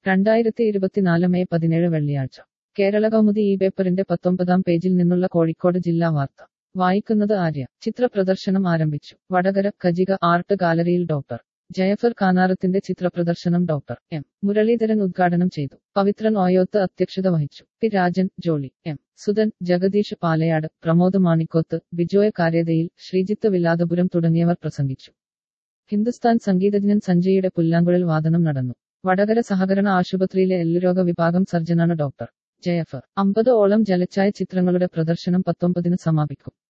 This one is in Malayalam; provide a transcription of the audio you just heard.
രണ്ടായിരത്തി ഇരുപത്തിനാല് മെയ് പതിനേഴ് വെള്ളിയാഴ്ച കേരള കൗമുദി ഈ പേപ്പറിന്റെ പത്തൊമ്പതാം പേജിൽ നിന്നുള്ള കോഴിക്കോട് ജില്ലാ വാർത്ത വായിക്കുന്നത് ആര്യ ചിത്ര പ്രദർശനം ആരംഭിച്ചു വടകര കജിക ആർട്ട് ഗാലറിയിൽ ഡോക്ടർ ജയഫർ കാനാറത്തിന്റെ ചിത്രപ്രദർശനം ഡോക്ടർ എം മുരളീധരൻ ഉദ്ഘാടനം ചെയ്തു പവിത്രൻ ഓയോത്ത് അധ്യക്ഷത വഹിച്ചു പി രാജൻ ജോളി എം സുധൻ ജഗദീഷ് പാലയാട് പ്രമോദ് മാണിക്കോത്ത് ബിജോയ് കാര്യതയിൽ ശ്രീജിത്ത് വില്ലാതപുരം തുടങ്ങിയവർ പ്രസംഗിച്ചു ഹിന്ദുസ്ഥാൻ സംഗീതജ്ഞൻ സഞ്ജയുടെ പുല്ലാങ്കുഴൽ വാദനം നടന്നു വടകര സഹകരണ ആശുപത്രിയിലെ എല്ലുരോഗ വിഭാഗം സർജനാണ് ഡോക്ടർ ജയഫർ അമ്പത് ഓളം ജലച്ചായ ചിത്രങ്ങളുടെ പ്രദർശനം പത്തൊമ്പതിന് സമാപിക്കും